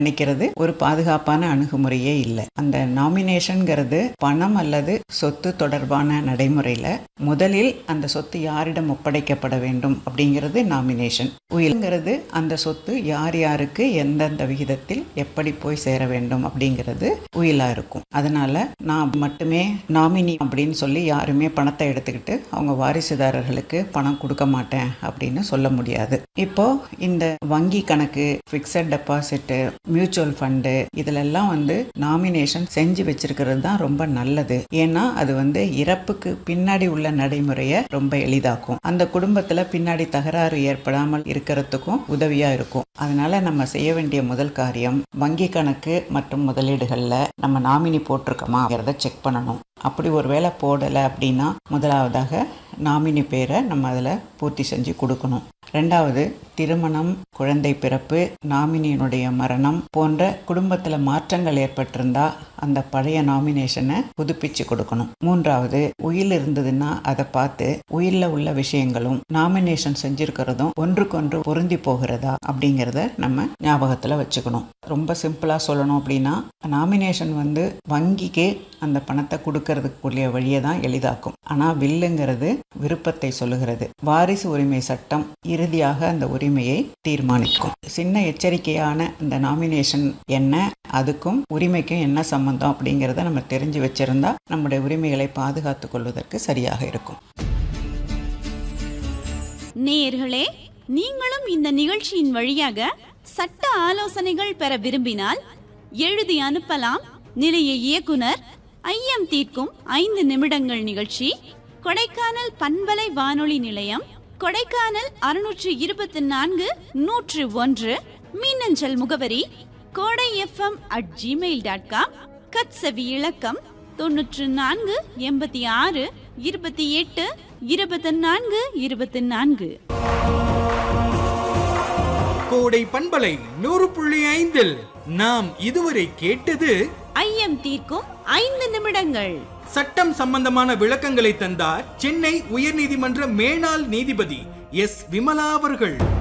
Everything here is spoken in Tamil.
நினைக்கிறது ஒரு பாதுகாப்பான அணுகுமுறையே இல்லை அந்த நாமினேஷன்ங்கிறது பணம் அல்லது சொத்து தொடர்பான நடைமுறையில முதலில் அந்த சொத்து யாரிடம் ஒப்படைக்கப்பட வேண்டும் அப்படிங்கிறது நாமினேஷன் உயில்ங்கிறது அந்த சொத்து யார் யாருக்கு எந்தெந்த விகிதத்தில் எப்படி போய் சேர வேண்டும் அப்படிங்கிறது உயிலா இருக்கும் அதனால நான் மட்டுமே நாமினி அப்படின்னு சொல்லி யாருமே பணத்தை எடுத்துக்கிட்டு அவங்க வாரிசுதாரர்களுக்கு பணம் கொடுக்க மாட்டேன் அப்படின்னு சொல்ல முடியாது இப்போ இந்த வங்கி கணக்கு ஃபிக்ஸட் டெபாசிட் மியூச்சுவல் ஃபண்டு இதிலெல்லாம் வந்து நாமினேஷன் செஞ்சு வச்சிருக்கிறது தான் ரொம்ப நல்லது ஏன்னா அது வந்து இறப்புக்கு பின்னாடி உள்ள நடைமுறையை ரொம்ப எளிதாக்கும் அந்த குடும்பத்துல பின்னாடி தகராறு ஏற்படாமல் இருக்கிறதுக்கும் உதவியா இருக்கும் அதனால நம்ம செய்ய வேண்டிய முதல் காரியம் வங்கி கணக்கு மற்றும் முதலீடுகள்ல நம்ம நாமினி போட்டிருக்கோமாங்கிறத செக் பண்ணணும் அப்படி ஒரு வேளை போடலை அப்படின்னா முதலாவதாக நாமினி பேரை நம்ம அதில் பூர்த்தி செஞ்சு கொடுக்கணும் ரெண்டாவது திருமணம் குழந்தை பிறப்பு நாமினியினுடைய மரணம் போன்ற குடும்பத்தில் மாற்றங்கள் ஏற்பட்டிருந்தா அந்த பழைய நாமினேஷனை புதுப்பிச்சு கொடுக்கணும் மூன்றாவது உயில் இருந்ததுன்னா அதை பார்த்து உயிரில் உள்ள விஷயங்களும் நாமினேஷன் செஞ்சிருக்கிறதும் ஒன்றுக்கொன்று பொருந்தி போகிறதா அப்படிங்கிறத நம்ம ஞாபகத்தில் வச்சுக்கணும் ரொம்ப சிம்பிளாக சொல்லணும் அப்படின்னா நாமினேஷன் வந்து வங்கிக்கு அந்த பணத்தை கொடுக்கறதுக்குரிய வழியை தான் எளிதாக்கும் ஆனால் வில்லுங்கிறது விருப்பத்தை சொல்லுகிறது வாரிசு உரிமை சட்டம் இறுதியாக அந்த உரிமையை தீர்மானிக்கும் சின்ன எச்சரிக்கையான இந்த நாமினேஷன் என்ன அதுக்கும் உரிமைக்கும் என்ன சம்பந்தம் அப்படிங்கிறத நம்ம தெரிஞ்சு வச்சிருந்தா நம்முடைய உரிமைகளை பாதுகாத்துக் கொள்வதற்கு சரியாக இருக்கும் நேயர்களே நீங்களும் இந்த நிகழ்ச்சியின் வழியாக சட்ட ஆலோசனைகள் பெற விரும்பினால் எழுதி அனுப்பலாம் நிலைய இயக்குனர் ஐயம் தீர்க்கும் ஐந்து நிமிடங்கள் நிகழ்ச்சி கொடைக்கானல் பண்பலை வானொலி நிலையம் கொடைக்கானல் அறுநூற்று இருபத்தி நான்கு நூற்று ஒன்று மின்னஞ்சல் முகவரி Kodai FM at Gmail dot com கட்சவி இலக்கம் தொன்னூற்று நான்கு எண்பத்தி ஆறு இருபத்தி எட்டு இருபத்தி நான்கு இருபத்தி நான்கு கோடை பண்பலை நூறு புள்ளி ஐந்தில் நாம் இதுவரை கேட்டது ஐயம் தீர்க்கும் ஐந்து நிமிடங்கள் சட்டம் சம்பந்தமான விளக்கங்களை தந்தார் சென்னை உயர்நீதிமன்ற மேனாள் நீதிபதி எஸ் விமலா அவர்கள்